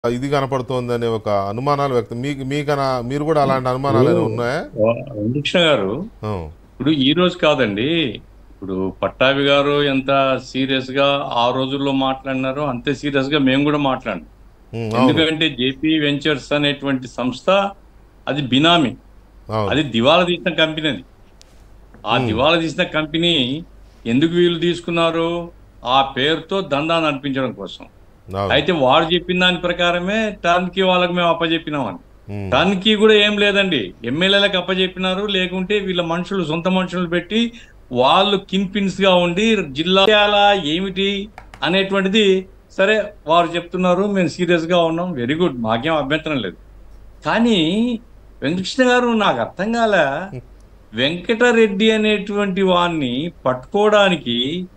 ఇది కనపడుతోంది అనే ఒక అనుమానాలు వ్యక్తం మీకు మీకన మీరు కూడా అలాంటి అనుమానాలు ఏమైనా ఉన్నాయా వెంకృష్ణ గారు ఆ, ఇప్పుడు ఈ రోజు కాదండి ఇప్పుడు పట్టాభి గారు ఎంత సీరియస్ గా ఆ రోజుల్లో మాట్లాడినారో అంతే సీరియస్ గా మేము కూడా మాట్లాడినాం ఉమ్, అవును ఎందుకంటే జేపీ వెంచర్స్ అనేటువంటి సంస్థ అది బినామీ అవును అది దివాలా తీసిన కంపెనీ అది ఆ దివాలా తీసిన కంపెనీ ఎందుకు వీళ్ళు తీసుకున్నారు ఆ పేరుతో దందాన్ని అనిపించడం కోసం అవును అయితే వాడు చెప్పిన దాని ప్రకారమే టర్న్కి వాళ్ళకి మేము అప్పచెప్పినామని ఉమ్, టర్న్కి కూడా ఏం లేదండి ఎమ్మెల్యేలకు అప్పచెప్పినారు లేకుంటే వీళ్ళ మనుషులు సొంత మనుషులు పెట్టి వాళ్ళు కిన్ పిన్స్ గా ఉండి జిల్లా చేయాలా ఏమిటి అనేటువంటిది సరే వారు చెప్తున్నారు మేము సీరియస్ గా ఉన్నాం వెరీ గుడ్ మాకేం అభ్యంతరం లేదు కానీ వెంకటకృష్ణ గారు నాకు అర్థం కాల వెంకటరెడ్డి అనేటువంటి వాడిని పట్టుకోవడానికి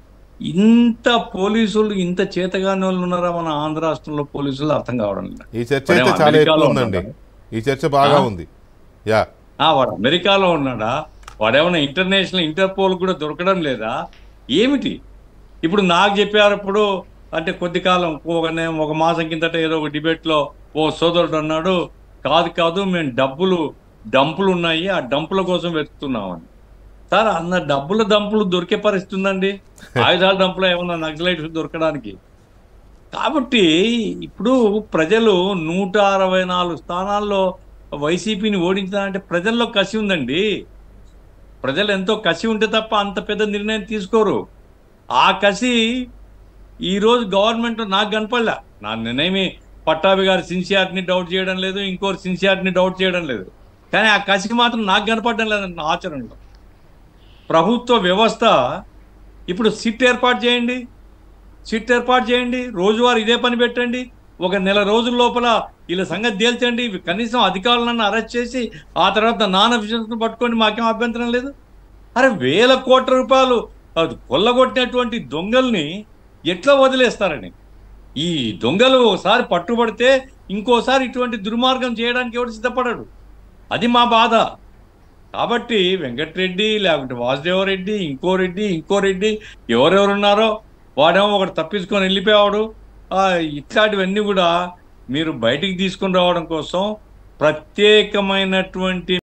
ఇంత పోలీసులు ఇంత చేతగాని వాళ్ళు ఉన్నారా మన ఆంధ్ర రాష్ట్రంలో పోలీసులు అర్థం కావడం లేదు ఈ చర్చ మరి అయితే చాలా అమెరికాలో ఎక్కువ ఉందండి ఉన్నాడా? ఈ చర్చ బాగా ఆ? ఉంది యా ఆ వాడు అమెరికాలో ఉన్నాడా వాడేమన్నా ఇంటర్నేషనల్ ఇంటర్పోల్ కూడా దొరకడం లేదా ఏమిటి ఇప్పుడు నాకు చెప్పారప్పుడు అంటే కొద్ది కాలం ఒక నే- ఒక మాసం కిందట ఏదో ఒక డిబేట్ లో ఓ సోదరుడు అన్నాడు కాదు కాదు మేము డబ్బులు డంపులు ఉన్నాయి ఆ డంపుల కోసం వెతుకుతున్నామని సార్ అన్న డబ్బుల డంపులు దొరికే పరిస్థితి ఉందండి ఆయుధాల డంపులు ఏమన్నా నక్సలైట్స్ దొరకడానికి కాబట్టి ఇప్పుడు ప్రజలు నూట అరవై నాలుగు స్థానాల్లో వైసీపీని ఓడించాలంటే ప్రజల్లో కసి ఉందండి ప్రజలు ఎంతో కసి ఉంటే తప్ప అంత పెద్ద నిర్ణయం తీసుకోరు ఆ కసి ఈరోజు గవర్నమెంట్ నాకు కనపడలే నా నిర్ణయమి పట్టాభి గారి సిన్సియారిటీని డౌట్ చేయడం లేదు ఇంకోరు సిన్సియారిటీని డౌట్ చేయడం లేదు కానీ ఆ కసికి మాత్రం నాకు కనపడడం లేదండి నా ఆచరణలో ప్రభుత్వ వ్యవస్థ ఇప్పుడు సిట్ ఏర్పాటు చేయండి సిట్ ఏర్పాటు చేయండి రోజువారీ ఇదే పని పెట్టండి ఒక నెల రోజుల లోపల వీళ్ళ సంగతి తేల్చండి కనీసం అధికారులను అరెస్ట్ చేసి ఆ తర్వాత నాన్ అఫీషియల్స్ని పట్టుకొని మాకేం అభ్యంతరం లేదు అరే వేల కోట్ల రూపాయలు అది కొల్లగొట్టినటువంటి దొంగల్ని ఎట్లా వదిలేస్తారని ఈ దొంగలు ఒకసారి పట్టుబడితే ఇంకోసారి ఇటువంటి దుర్మార్గం చేయడానికి ఎవడు సిద్ధపడడు అది మా బాధ కాబట్టి వెంకటరెడ్డి లేకుంటే వాసుదేవరెడ్డి ఇంకో రెడ్డి ఇంకో రెడ్డి ఎవరెవరు ఉన్నారో వాడేమో ఒకటి తప్పించుకొని వెళ్ళిపోయాడు ఆ, ఇట్లాంటివన్నీ కూడా మీరు బయటికి తీసుకొని రావడం కోసం ప్రత్యేకమైనటువంటి